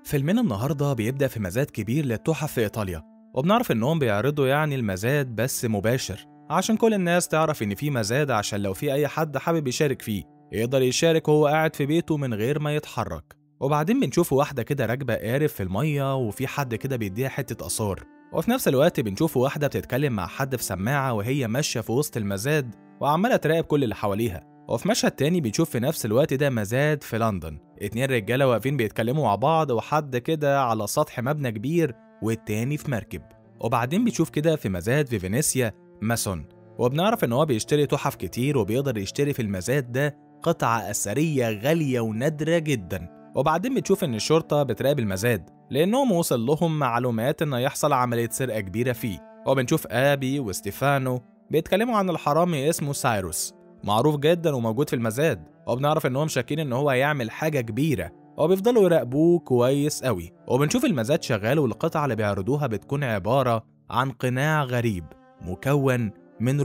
فيلمنا النهارده بيبدأ في مزاد كبير للتحف في إيطاليا وبنعرف إنهم بيعرضوا يعني المزاد بس مباشر عشان كل الناس تعرف إن في مزاد عشان لو في أي حد حابب يشارك فيه يقدر يشارك وهو قاعد في بيته من غير ما يتحرك وبعدين بنشوف واحدة كده راكبة قارب في المية وفي حد كده بيديها حتة آثار وفي نفس الوقت بنشوف واحدة بتتكلم مع حد في سماعة وهي ماشية في وسط المزاد وعمالة تراقب كل اللي حواليها وفي مشهد تاني بنشوف في نفس الوقت ده مزاد في لندن اتنين رجالة واقفين بيتكلموا مع بعض وحد كده على سطح مبنى كبير والتاني في مركب وبعدين بنشوف كده في مزاد في فينيسيا ماسون وبنعرف ان هو بيشتري تحف كتير وبيقدر يشتري في المزاد ده قطعة أثرية غالية ونادرة جدا وبعدين بتشوف ان الشرطة بتراقب المزاد لانهم وصل لهم معلومات ان يحصل عملية سرقة كبيرة فيه وبنشوف آبي وستيفانو بيتكلموا عن الحرامي اسمه سايروس معروف جدا وموجود في المزاد وبنعرف انهم شاكين ان هو هيعمل حاجة كبيرة وبيفضلوا يراقبوه كويس قوي وبنشوف المزاد شغال والقطعة اللي بيعرضوها بتكون عبارة عن قناع غريب مكون من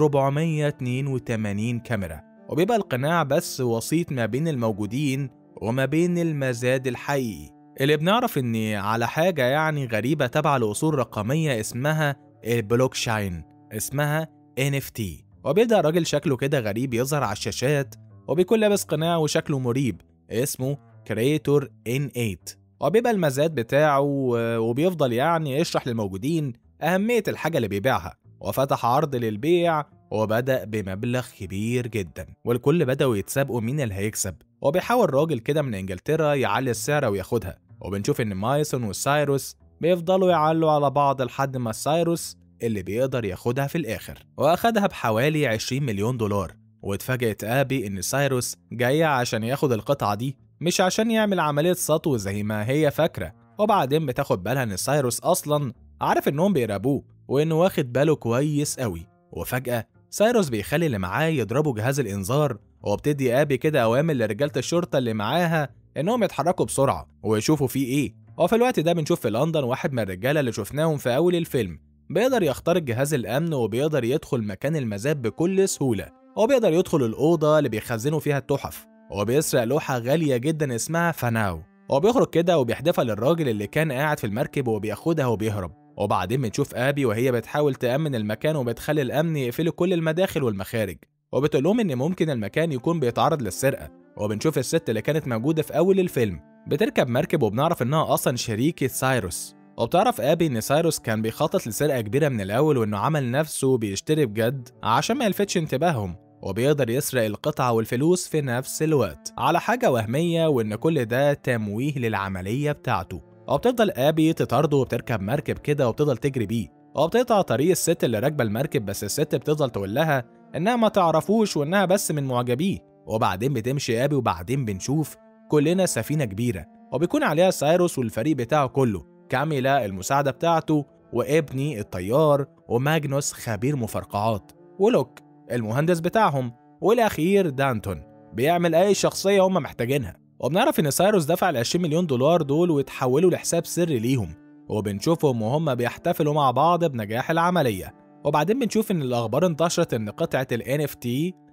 482 كاميرا وبيبقى القناع بس وسيط ما بين الموجودين وما بين المزاد الحقيقي اللي بنعرف ان على حاجة يعني غريبة تبع لأصول رقمية اسمها البلوك شاين اسمها NFT وبيبدأ راجل شكله كده غريب يظهر على الشاشات وبيكون لابس قناع وشكله مريب اسمه كريتور ان 8 وبيبقى المزاد بتاعه وبيفضل يعني يشرح للموجودين أهمية الحاجة اللي بيبيعها وفتح عرض للبيع وبدأ بمبلغ كبير جدا والكل بدأوا يتسابقوا مين اللي هيكسب وبيحاول راجل كده من انجلترا يعلي السعر وياخدها وبنشوف ان مايسون وسايروس بيفضلوا يعلوا على بعض لحد ما سايروس اللي بيقدر ياخدها في الآخر وأخدها بحوالي 20 مليون دولار واتفاجئت آبي إن سايروس جاية عشان ياخد القطعة دي مش عشان يعمل عملية سطو زي ما هي فاكرة وبعدين بتاخد بالها إن سايروس أصلا عارف إنهم بيراقبوه وإنه واخد باله كويس قوي وفجأة سايروس بيخلي اللي معاه يضربوا جهاز الإنذار وبتدي آبي كده أوامر لرجالة الشرطة اللي معاها إنهم يتحركوا بسرعة ويشوفوا فيه إيه وفي الوقت ده بنشوف في لندن واحد من الرجالة اللي شفناهم في أول الفيلم بيقدر يخترق جهاز الأمن وبيقدر يدخل مكان المزاد بكل سهولة وبيقدر يدخل الأوضة اللي بيخزنوا فيها التحف وبيسرق لوحة غالية جدا اسمها فناو وبيخرج كده وبيحدفها للراجل اللي كان قاعد في المركب وبياخدها وبيهرب وبعدين بنشوف آبي وهي بتحاول تأمن المكان وبتخلي الأمن يقفلوا كل المداخل والمخارج وبتقول لهم إن ممكن المكان يكون بيتعرض للسرقة وبنشوف الست اللي كانت موجودة في أول الفيلم بتركب مركب وبنعرف إنها أصلا شريكة سايروس وبتعرف آبي إن سايروس كان بيخطط لسرقة كبيرة من الأول وإنه عمل نفسه بيشتري بجد عشان ما يلفتش انتباههم وبيقدر يسرق القطعة والفلوس في نفس الوقت على حاجة وهمية وإن كل ده تمويه للعملية بتاعته وبتفضل آبي تطارده وبتركب مركب كده وبتفضل تجري بيه وبتقطع طريق الست اللي راكبة المركب بس الست بتفضل تقول لها إنها ما تعرفوش وإنها بس من معجبيه وبعدين بتمشي آبي وبعدين بنشوف كلنا سفينة كبيرة وبيكون عليها سايروس والفريق بتاعه كله كاميلا المساعدة بتاعته وابني الطيار وماجنوس خبير مفرقعات ولوك المهندس بتاعهم والأخير دانتون بيعمل أي شخصية هم محتاجينها وبنعرف إن سايروس دفع ال 20 مليون دولار دول وتحولوا لحساب سري ليهم وبنشوفهم وهم بيحتفلوا مع بعض بنجاح العملية وبعدين بنشوف إن الأخبار انتشرت إن قطعة ال NFT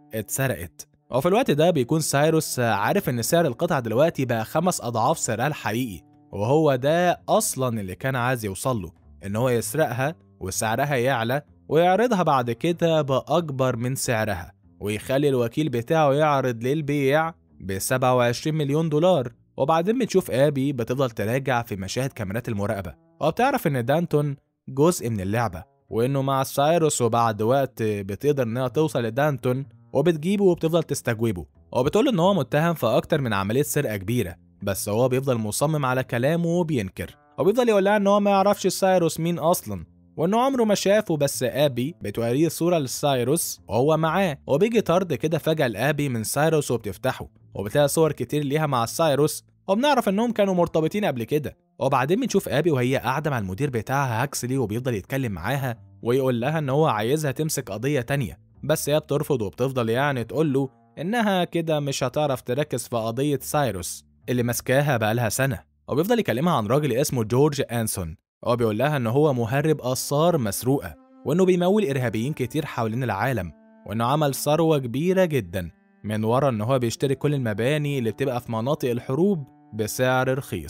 اتسرقت وفي الوقت ده بيكون سايروس عارف إن سعر القطعة دلوقتي بقى خمس أضعاف سعرها الحقيقي وهو ده أصلا اللي كان عايز يوصل له إن هو يسرقها وسعرها يعلى ويعرضها بعد كده بأكبر من سعرها ويخلي الوكيل بتاعه يعرض للبيع ب 27 مليون دولار وبعدين بتشوف آبي بتفضل تراجع في مشاهد كاميرات المراقبة وبتعرف إن دانتون جزء من اللعبة وإنه مع سايروس وبعد وقت بتقدر إنها توصل لدانتون وبتجيبه وبتفضل تستجوبه وبتقول إن هو متهم في أكتر من عملية سرقة كبيرة بس هو بيفضل مصمم على كلامه وبينكر وبيفضل يقول لها إن هو ما يعرفش سايروس مين أصلا وانه عمره ما شافه بس ابي بتوريه صوره لسايروس وهو معاه وبيجي طرد كده فجاه لابي من سايروس وبتفتحه وبتلاقي صور كتير ليها مع سايروس وبنعرف انهم كانوا مرتبطين قبل كده وبعدين بنشوف ابي وهي قاعده مع المدير بتاعها هاكسلي وبيفضل يتكلم معاها ويقول لها ان هو عايزها تمسك قضيه تانية بس هي بترفض وبتفضل يعني تقول له انها كده مش هتعرف تركز في قضيه سايروس اللي ماسكاها بقالها سنه وبيفضل يكلمها عن راجل اسمه جورج انسون هو بيقول لها ان هو مهرب اثار مسروقه وانه بيمول ارهابيين كتير حوالين العالم وانه عمل ثروه كبيره جدا من ورا ان هو بيشتري كل المباني اللي بتبقى في مناطق الحروب بسعر رخيص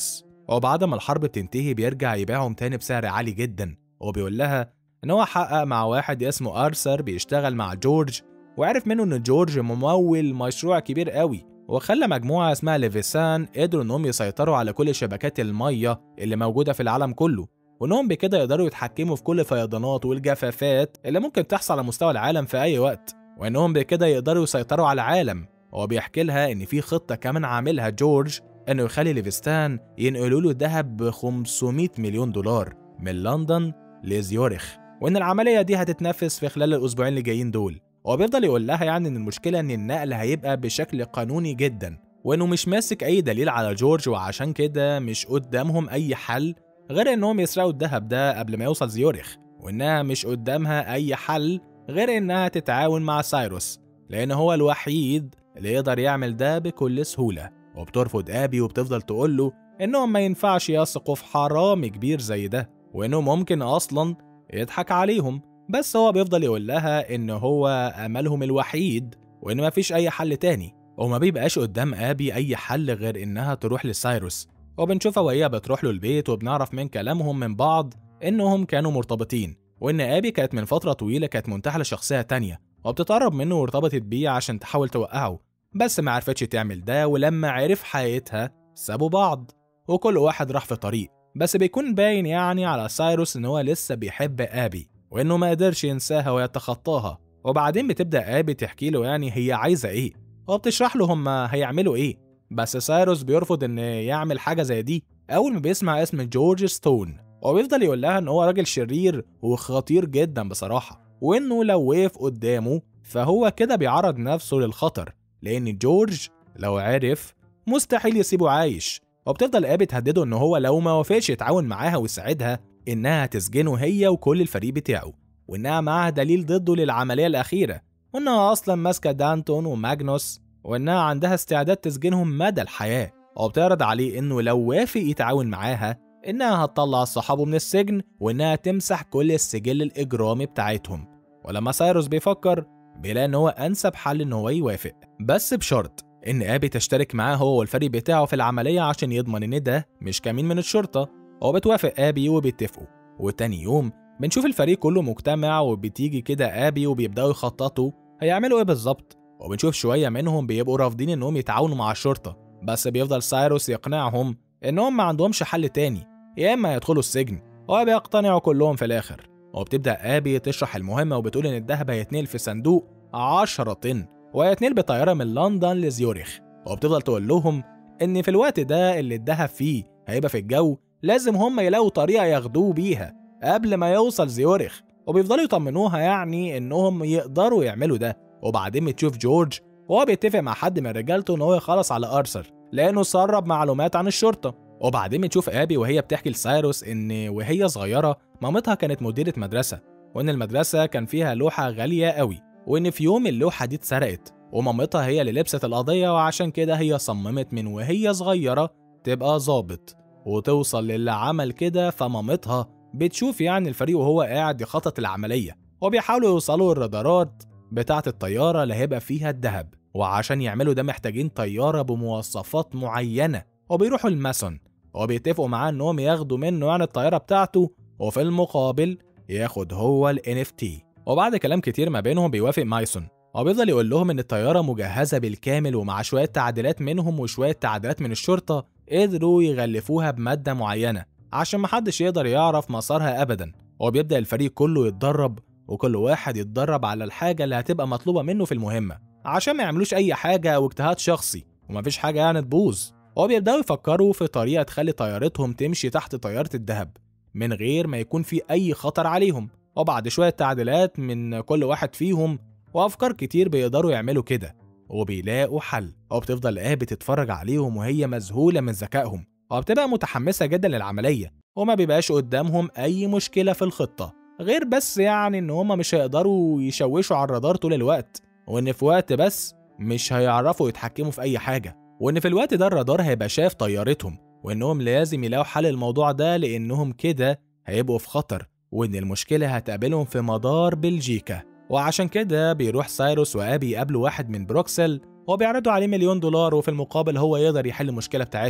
وبعد ما الحرب بتنتهي بيرجع يبيعهم تاني بسعر عالي جدا وبيقول لها إن هو حقق مع واحد اسمه أرثر بيشتغل مع جورج وعرف منه إن جورج ممول مشروع كبير قوي وخلى مجموعة اسمها ليفيسان قدروا إنهم يسيطروا على كل شبكات المية اللي موجودة في العالم كله وإنهم بكده يقدروا يتحكموا في كل الفيضانات والجفافات اللي ممكن تحصل على مستوى العالم في أي وقت وإنهم بكده يقدروا يسيطروا على العالم هو بيحكي لها إن في خطة كمان عاملها جورج إنه يخلي ليفستان ينقلوا له ذهب ب 500 مليون دولار من لندن لزيورخ وإن العملية دي هتتنفذ في خلال الأسبوعين اللي جايين دول هو بيفضل يقول لها يعني إن المشكلة إن النقل هيبقى بشكل قانوني جدا وإنه مش ماسك أي دليل على جورج وعشان كده مش قدامهم أي حل غير إنهم يسرقوا الذهب ده قبل ما يوصل زيورخ وإنها مش قدامها أي حل غير إنها تتعاون مع سايروس لأن هو الوحيد اللي يقدر يعمل ده بكل سهولة وبترفض آبي وبتفضل تقول له إنهم ما ينفعش يثقوا في حرامي كبير زي ده وإنه ممكن أصلا يضحك عليهم بس هو بيفضل يقول لها إن هو أملهم الوحيد وإن مفيش أي حل تاني وما بيبقاش قدام آبي أي حل غير إنها تروح لسايروس وبنشوفها وهي بتروح له البيت وبنعرف من كلامهم من بعض إنهم كانوا مرتبطين وإن آبي كانت من فترة طويلة كانت منتحلة شخصية تانية وبتتقرب منه وارتبطت بيه عشان تحاول توقعه بس ما عرفتش تعمل ده ولما عرف حقيقتها سابوا بعض وكل واحد راح في طريق بس بيكون باين يعني على سايروس ان هو لسه بيحب ابي وانه ما قدرش ينساها ويتخطاها وبعدين بتبدا ابي تحكي له يعني هي عايزه ايه وبتشرح له هما هيعملوا ايه بس سايروس بيرفض ان يعمل حاجه زي دي اول ما بيسمع اسم جورج ستون وبيفضل يقول لها ان هو راجل شرير وخطير جدا بصراحه وانه لو وقف قدامه فهو كده بيعرض نفسه للخطر لان جورج لو عرف مستحيل يسيبه عايش وبتفضل ابي تهدده ان هو لو ما وافقش يتعاون معاها ويساعدها انها تسجنه هي وكل الفريق بتاعه وانها معاها دليل ضده للعمليه الاخيره وانها اصلا ماسكه دانتون وماجنوس وانها عندها استعداد تسجنهم مدى الحياه وبتعرض عليه انه لو وافق يتعاون معاها انها هتطلع صحابه من السجن وانها تمسح كل السجل الاجرامي بتاعتهم ولما سايروس بيفكر بيلاقي ان هو انسب حل ان هو يوافق بس بشرط ان ابي تشترك معاه هو والفريق بتاعه في العمليه عشان يضمن ان ده مش كمين من الشرطه هو بتوافق ابي وبيتفقوا وتاني يوم بنشوف الفريق كله مجتمع وبتيجي كده ابي وبيبداوا يخططوا هيعملوا ايه بالظبط وبنشوف شويه منهم بيبقوا رافضين انهم يتعاونوا مع الشرطه بس بيفضل سايروس يقنعهم انهم ما عندهمش حل تاني يا اما يدخلوا السجن وبيقتنعوا كلهم في الاخر وبتبدا ابي تشرح المهمه وبتقول ان الذهب هيتنقل في صندوق 10 طن وهيتنقل بطياره من لندن لزيورخ وبتفضل تقول لهم ان في الوقت ده اللي الذهب فيه هيبقى في الجو لازم هم يلاقوا طريقه ياخدوه بيها قبل ما يوصل زيورخ وبيفضلوا يطمنوها يعني انهم يقدروا يعملوا ده وبعدين بتشوف جورج وهو بيتفق مع حد من رجالته ان هو يخلص على ارثر لانه سرب معلومات عن الشرطه وبعدين بنشوف ابي وهي بتحكي لسايروس ان وهي صغيره مامتها كانت مديره مدرسه وان المدرسه كان فيها لوحه غاليه قوي وان في يوم اللوحه دي اتسرقت ومامتها هي اللي لبست القضيه وعشان كده هي صممت من وهي صغيره تبقى ظابط وتوصل للي عمل كده فمامتها بتشوف يعني الفريق وهو قاعد يخطط العمليه وبيحاولوا يوصلوا الرادارات بتاعه الطياره اللي هيبقى فيها الذهب وعشان يعملوا ده محتاجين طياره بمواصفات معينه وبيروحوا الماسون وبيتفقوا معاه انهم ياخدوا منه يعني الطياره بتاعته وفي المقابل ياخد هو ال NFT وبعد كلام كتير ما بينهم بيوافق مايسون وبيفضل يقول لهم ان الطياره مجهزه بالكامل ومع شويه تعديلات منهم وشويه تعديلات من الشرطه قدروا يغلفوها بماده معينه عشان محدش يقدر يعرف مسارها ابدا وبيبدا الفريق كله يتدرب وكل واحد يتدرب على الحاجه اللي هتبقى مطلوبه منه في المهمه عشان ما يعملوش اي حاجه او اجتهاد شخصي ومفيش حاجه يعني تبوظ وبيبداوا يفكروا في طريقه تخلي طيارتهم تمشي تحت طياره الذهب من غير ما يكون في اي خطر عليهم وبعد شويه تعديلات من كل واحد فيهم وافكار كتير بيقدروا يعملوا كده وبيلاقوا حل وبتفضل ابي تتفرج عليهم وهي مذهوله من ذكائهم وبتبقى متحمسه جدا للعمليه وما بيبقاش قدامهم اي مشكله في الخطه غير بس يعني ان هما مش هيقدروا يشوشوا على الرادار طول الوقت وان في وقت بس مش هيعرفوا يتحكموا في اي حاجه وان في الوقت ده الرادار هيبقى شاف طيارتهم وانهم لازم يلاقوا حل الموضوع ده لانهم كده هيبقوا في خطر وان المشكله هتقابلهم في مدار بلجيكا وعشان كده بيروح سايروس وابي يقابلوا واحد من بروكسل وبيعرضوا عليه مليون دولار وفي المقابل هو يقدر يحل المشكله بتاعتهم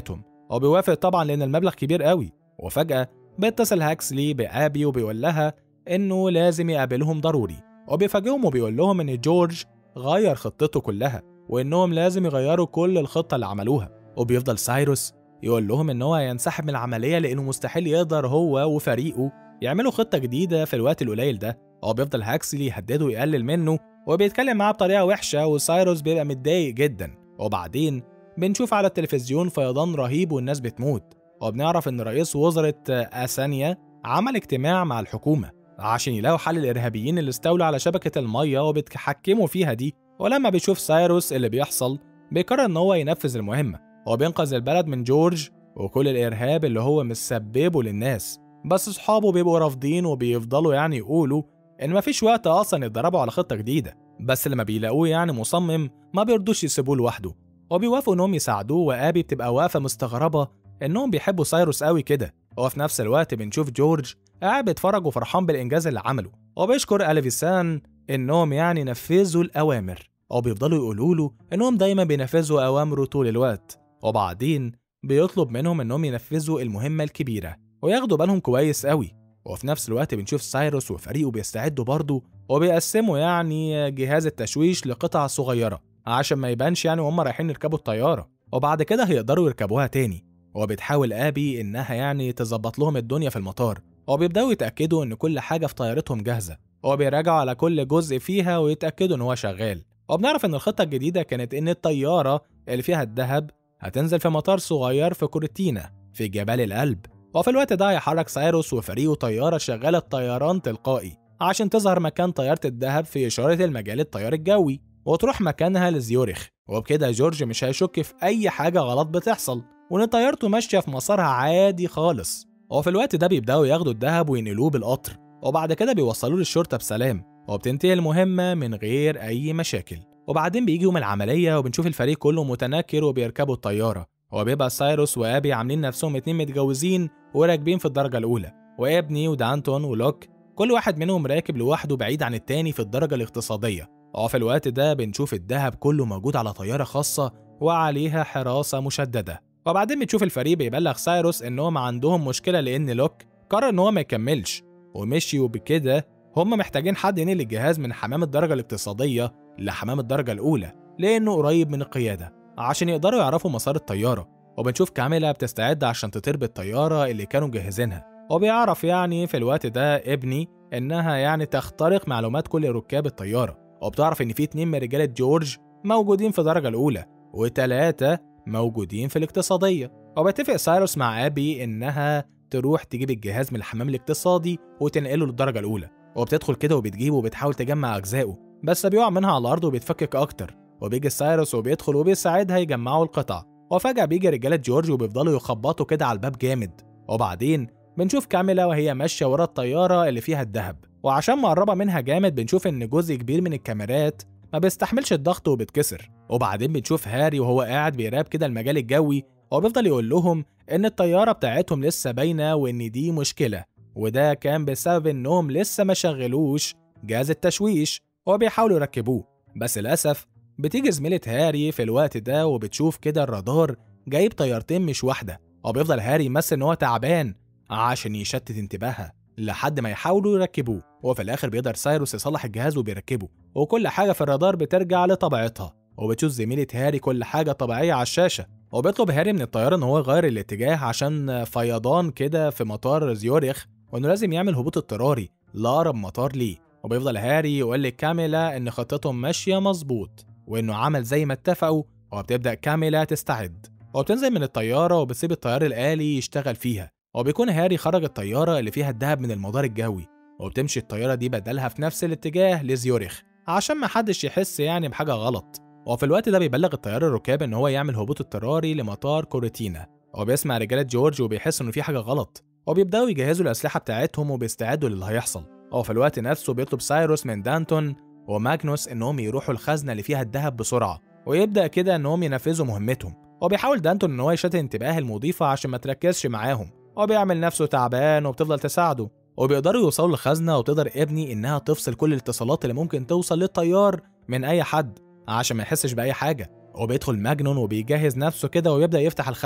هو بيوافق طبعا لأن المبلغ كبير قوي وفجأة بيتصل هاكسلي بآبي وبيقول لها إنه لازم يقابلهم ضروري وبيفاجئهم وبيقول لهم إن جورج غير خطته كلها وإنهم لازم يغيروا كل الخطة اللي عملوها وبيفضل سايروس يقول لهم إن هو هينسحب من العملية لأنه مستحيل يقدر هو وفريقه يعملوا خطة جديدة في الوقت القليل ده هو بيفضل هاكسلي يهدده ويقلل منه وبيتكلم معاه بطريقة وحشة وسايروس بيبقى متضايق جدا وبعدين بنشوف على التلفزيون فيضان رهيب والناس بتموت وبنعرف إن رئيس وزراء أثانيا عمل اجتماع مع الحكومة عشان يلاقوا حل الإرهابيين اللي استولوا على شبكة المية وبيتحكموا فيها دي ولما بيشوف سايروس اللي بيحصل بيقرر إن هو ينفذ المهمة هو بينقذ البلد من جورج وكل الإرهاب اللي هو مسببه للناس بس صحابه بيبقوا رافضين وبيفضلوا يعني يقولوا إن مفيش وقت أصلا يتدربوا على خطة جديدة بس لما بيلاقوه يعني مصمم ما بيرضوش يسيبوه لوحده وبيوافقوا إنهم يساعدوه وآبي بتبقى واقفة مستغربة إنهم بيحبوا سايروس قوي كده وفي نفس الوقت بنشوف جورج قاعد بيتفرج وفرحان بالإنجاز اللي عمله وبيشكر أليفيسان إنهم يعني نفذوا الأوامر أو بيفضلوا يقولوا له إنهم دايما بينفذوا أوامره طول الوقت وبعدين بيطلب منهم إنهم ينفذوا المهمة الكبيرة وياخدوا بالهم كويس قوي وفي نفس الوقت بنشوف سايروس وفريقه بيستعدوا برضه وبيقسموا يعني جهاز التشويش لقطع صغيرة عشان ما يبانش يعني وهم رايحين يركبوا الطيارة وبعد كده هيقدروا يركبوها تاني وبتحاول آبي إنها يعني تظبط لهم الدنيا في المطار وبيبدأوا يتأكدوا إن كل حاجة في طيارتهم جاهزة وبيراجعوا على كل جزء فيها ويتأكدوا إن هو شغال وبنعرف إن الخطة الجديدة كانت إن الطيارة اللي فيها الذهب هتنزل في مطار صغير في كورتينا في جبال القلب وفي الوقت ده هيحرك سايروس وفريقه طيارة شغالة طيران تلقائي عشان تظهر مكان طيارة الذهب في إشارة المجال الطيار الجوي وتروح مكانها لزيورخ وبكده جورج مش هيشك في أي حاجة غلط بتحصل وإن طيارته ماشية في مسارها عادي خالص وفي الوقت ده بيبدأوا ياخدوا الذهب وينقلوه بالقطر وبعد كده بيوصلوه للشرطة بسلام وبتنتهي المهمة من غير أي مشاكل وبعدين بيجي يوم العملية وبنشوف الفريق كله متنكر وبيركبوا الطيارة وبيبقى سايروس وابي عاملين نفسهم اتنين متجوزين وراكبين في الدرجة الأولى وابني ودانتون ولوك كل واحد منهم راكب لوحده بعيد عن التاني في الدرجة الاقتصادية وفي الوقت ده بنشوف الذهب كله موجود على طيارة خاصة وعليها حراسة مشددة وبعدين بنشوف الفريق بيبلغ سايروس إنهم عندهم مشكلة لأن لوك قرر إن هو ما يكملش ومشي وبكده هم محتاجين حد ينقل الجهاز من حمام الدرجة الاقتصادية لحمام الدرجة الأولى لأنه قريب من القيادة عشان يقدروا يعرفوا مسار الطيارة وبنشوف كاميلا بتستعد عشان تطير بالطيارة اللي كانوا مجهزينها وبيعرف يعني في الوقت ده ابني إنها يعني تخترق معلومات كل ركاب الطيارة وبتعرف إن في اتنين من رجالة جورج موجودين في الدرجة الأولى وتلاتة موجودين في الاقتصادية وبيتفق سايروس مع أبي إنها تروح تجيب الجهاز من الحمام الاقتصادي وتنقله للدرجة الأولى وبتدخل كده وبتجيبه وبتحاول تجمع أجزائه بس بيقع منها على الأرض وبيتفكك أكتر وبيجي سايروس وبيدخل وبيساعدها يجمعوا القطع وفجأة بيجي رجالة جورج وبيفضلوا يخبطوا كده على الباب جامد وبعدين بنشوف كاميلا وهي ماشية ورا الطيارة اللي فيها الذهب وعشان مقربة منها جامد بنشوف إن جزء كبير من الكاميرات ما بيستحملش الضغط وبتكسر وبعدين بنشوف هاري وهو قاعد بيراقب كده المجال الجوي وبيفضل يقول لهم إن الطيارة بتاعتهم لسه باينة وإن دي مشكلة وده كان بسبب إنهم لسه ما شغلوش جهاز التشويش وبيحاولوا يركبوه بس للأسف بتيجي زميلة هاري في الوقت ده وبتشوف كده الرادار جايب طيارتين مش واحدة وبيفضل هاري يمثل إن هو تعبان عشان يشتت انتباهها لحد ما يحاولوا يركبوه وفي الآخر بيقدر سايروس يصلح الجهاز وبيركبه وكل حاجة في الرادار بترجع لطبيعتها وبتشوف زميلة هاري كل حاجة طبيعية على الشاشة وبيطلب هاري من الطيارة إن هو يغير الاتجاه عشان فيضان كده في مطار زيوريخ وإنه لازم يعمل هبوط اضطراري لأقرب مطار ليه وبيفضل هاري يقول لكاميلا إن خطتهم ماشية مظبوط وإنه عمل زي ما اتفقوا وبتبدأ كاميلا تستعد وبتنزل من الطيارة وبتسيب الطيار الآلي يشتغل فيها وبيكون هاري خرج الطيارة اللي فيها الدهب من المدار الجوي وبتمشي الطيارة دي بدلها في نفس الاتجاه لزيوريخ عشان ما حدش يحس يعني بحاجة غلط وفي الوقت ده بيبلغ الطيار الركاب ان هو يعمل هبوط اضطراري لمطار كورتينا وبيسمع رجالة جورج وبيحس انه في حاجة غلط وبيبدأوا يجهزوا الأسلحة بتاعتهم وبيستعدوا للي هيحصل وفي الوقت نفسه بيطلب سايروس من دانتون وماجنوس انهم يروحوا الخزنة اللي فيها الذهب بسرعة ويبدأ كده انهم ينفذوا مهمتهم وبيحاول دانتون ان هو يشتت انتباه المضيفة عشان ما تركزش معاهم وبيعمل نفسه تعبان وبتفضل تساعده وبيقدروا يوصلوا للخزنة وتقدر ابني إنها تفصل كل الاتصالات اللي ممكن توصل للطيار من أي حد عشان ما يحسش بأي حاجة وبيدخل ماجنون وبيجهز نفسه كده ويبدأ يفتح الخزنة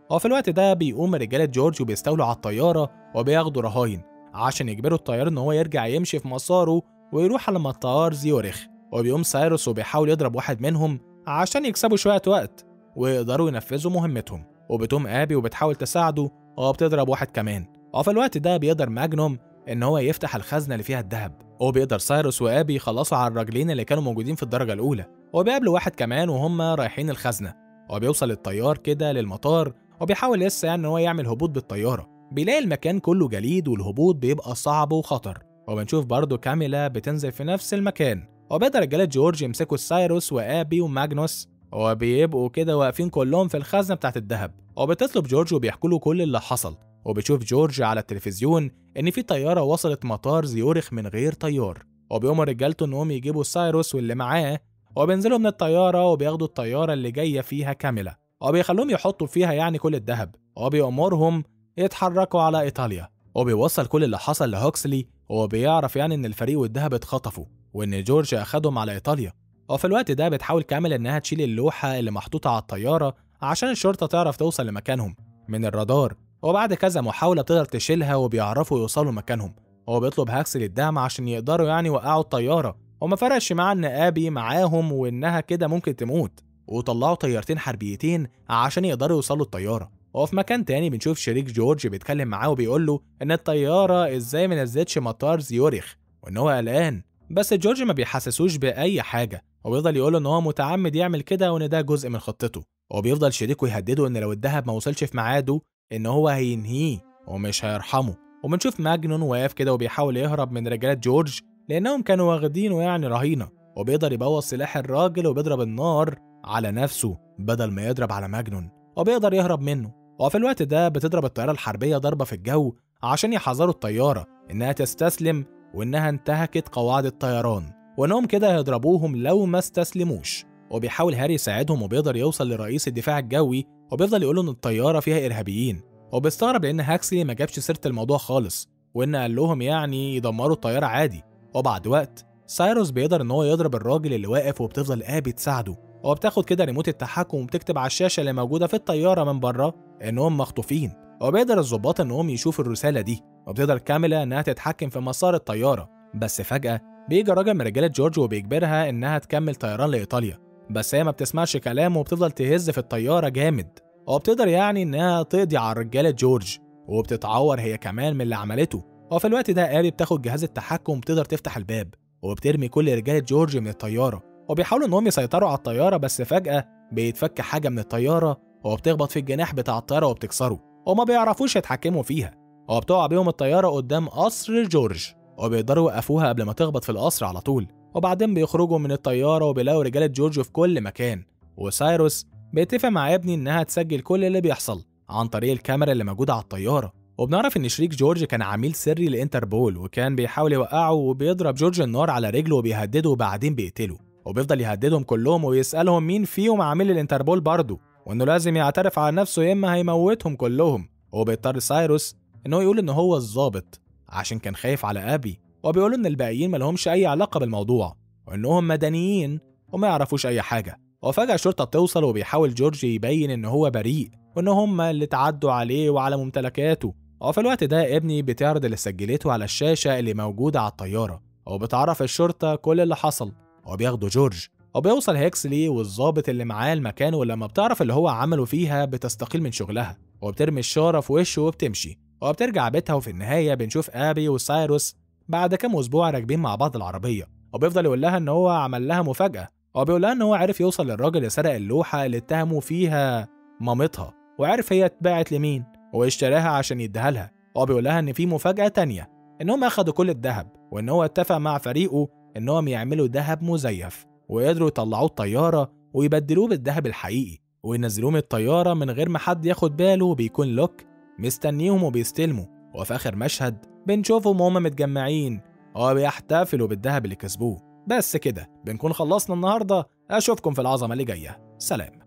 وفي الوقت ده بيقوم رجالة جورج وبيستولوا على الطيارة وبياخدوا رهاين عشان يجبروا الطيار إن هو يرجع يمشي في مساره ويروح على مطار زيورخ وبيقوم سايروس وبيحاول يضرب واحد منهم عشان يكسبوا شوية وقت ويقدروا ينفذوا مهمتهم وبتقوم آبي وبتحاول تساعده وبتضرب واحد كمان وفي الوقت ده بيقدر ماجنوم إن هو يفتح الخزنة اللي فيها الذهب وبيقدر سايروس وآبي يخلصوا على الراجلين اللي كانوا موجودين في الدرجة الأولى وبيقابلوا واحد كمان وهم رايحين الخزنة وبيوصل الطيار كده للمطار وبيحاول لسه يعني إن هو يعمل هبوط بالطيارة بيلاقي المكان كله جليد والهبوط بيبقى صعب وخطر وبنشوف برضه كاميلا بتنزل في نفس المكان وبيقدر رجالة جورج يمسكوا سايروس وآبي وماجنوس وبيبقوا كده واقفين كلهم في الخزنة بتاعت الذهب وبتطلب جورج وبيحكوا له كل اللي حصل وبتشوف جورج على التلفزيون إن في طيارة وصلت مطار زيورخ من غير طيار وبيأمر رجالته إنهم يجيبوا سايروس واللي معاه وبينزلوا من الطيارة وبياخدوا الطيارة اللي جاية فيها كاملة وبيخلوهم يحطوا فيها يعني كل الذهب وبيأمرهم يتحركوا على إيطاليا وبيوصل كل اللي حصل لهوكسلي وبيعرف يعني إن الفريق والذهب اتخطفوا وإن جورج أخدهم على إيطاليا وفي الوقت ده بتحاول كامل إنها تشيل اللوحة اللي محطوطة على الطيارة عشان الشرطة تعرف توصل لمكانهم من الرادار وبعد كذا محاولة تقدر تشيلها وبيعرفوا يوصلوا مكانهم هو بيطلب هاكسل الدعم عشان يقدروا يعني يوقعوا الطيارة وما فرقش معاه إن آبي معاهم وإنها كده ممكن تموت وطلعوا طيارتين حربيتين عشان يقدروا يوصلوا الطيارة وفي مكان تاني بنشوف شريك جورج بيتكلم معاه وبيقول له إن الطيارة إزاي ما نزلتش مطار زيورخ وإن هو قلقان بس جورج ما بيحسسوش بأي حاجة وبيفضل يقول إن هو متعمد يعمل كده وإن ده جزء من خطته وبيفضل شريكه يهدده إن لو الدهب ما وصلش في ميعاده إن هو هينهيه ومش هيرحمه وبنشوف ماجنون واقف كده وبيحاول يهرب من رجالات جورج لأنهم كانوا واخدينه يعني رهينة وبيقدر يبوظ سلاح الراجل وبيضرب النار على نفسه بدل ما يضرب على ماجنون وبيقدر يهرب منه وفي الوقت ده بتضرب الطيارة الحربية ضربة في الجو عشان يحذروا الطيارة إنها تستسلم وإنها انتهكت قواعد الطيران وإنهم كده هيضربوهم لو ما استسلموش وبيحاول هاري يساعدهم وبيقدر يوصل لرئيس الدفاع الجوي وبيفضل يقول إن الطيارة فيها إرهابيين وبيستغرب لأن هاكسلي ما جابش سيرة الموضوع خالص وإن قال لهم يعني يدمروا الطيارة عادي وبعد وقت سايروس بيقدر إن هو يضرب الراجل اللي واقف وبتفضل آبي تساعده وبتاخد كده ريموت التحكم وبتكتب على الشاشة اللي موجودة في الطيارة من بره إنهم مخطوفين وبيقدر الظباط إنهم يشوفوا الرسالة دي وبتقدر كاملة إنها تتحكم في مسار الطيارة بس فجأة بيجي راجل من رجالة جورج وبيجبرها إنها تكمل طيران لإيطاليا بس هي ما بتسمعش كلامه وبتفضل تهز في الطيارة جامد وبتقدر يعني إنها تقضي على رجالة جورج وبتتعور هي كمان من اللي عملته وفي الوقت ده آبي بتاخد جهاز التحكم وبتقدر تفتح الباب وبترمي كل رجالة جورج من الطيارة وبيحاولوا إنهم يسيطروا على الطيارة بس فجأة بيتفك حاجة من الطيارة وبتخبط في الجناح بتاع الطيارة وبتكسره وما بيعرفوش يتحكموا فيها وبتقع بيهم الطيارة قدام قصر جورج وبيقدروا يوقفوها قبل ما تخبط في القصر على طول وبعدين بيخرجوا من الطيارة وبيلاقوا رجالة جورج في كل مكان وسايروس بيتفق مع ابني إنها تسجل كل اللي بيحصل عن طريق الكاميرا اللي موجودة على الطيارة وبنعرف إن شريك جورج كان عميل سري لإنتربول وكان بيحاول يوقعه وبيضرب جورج النار على رجله وبيهدده وبعدين بيقتله وبيفضل يهددهم كلهم ويسألهم مين فيهم عميل الانتربول برضه وإنه لازم يعترف على نفسه يا إما هيموتهم كلهم وبيضطر سايروس إن هو يقول إن هو الظابط عشان كان خايف على أبي وبيقولوا إن الباقيين ملهمش أي علاقة بالموضوع وإنهم مدنيين وما يعرفوش أي حاجة وفجأة الشرطة بتوصل وبيحاول جورج يبين إن هو بريء وإن هم اللي تعدوا عليه وعلى ممتلكاته وفي الوقت ده ابني بتعرض اللي سجلته على الشاشة اللي موجودة على الطيارة وبتعرف الشرطة كل اللي حصل وبياخدوا جورج وبيوصل هيكسلي والظابط اللي معاه المكان ولما بتعرف اللي هو عمله فيها بتستقيل من شغلها وبترمي الشارة في وشه وبتمشي وبترجع بيتها وفي النهاية بنشوف آبي وسايروس بعد كام أسبوع راكبين مع بعض العربية وبيفضل يقول لها إن هو عمل لها مفاجأة وبيقول لها إن هو عرف يوصل للراجل اللي سرق اللوحة اللي اتهموا فيها مامتها وعرف هي اتباعت لمين واشتراها عشان يديها لها وبيقول لها إن في مفاجأة تانية إنهم أخدوا كل الذهب وإن هو اتفق مع فريقه إنهم يعملوا ذهب مزيف وقدروا يطلعوه الطيارة ويبدلوه بالذهب الحقيقي وينزلوه من الطيارة من غير ما حد ياخد باله وبيكون لوك مستنيهم وبيستلموا وفي آخر مشهد بنشوفهم وهما متجمعين وبيحتفلوا بالذهب اللي كسبوه بس كده بنكون خلصنا النهاردة أشوفكم في العظمة اللي جاية سلام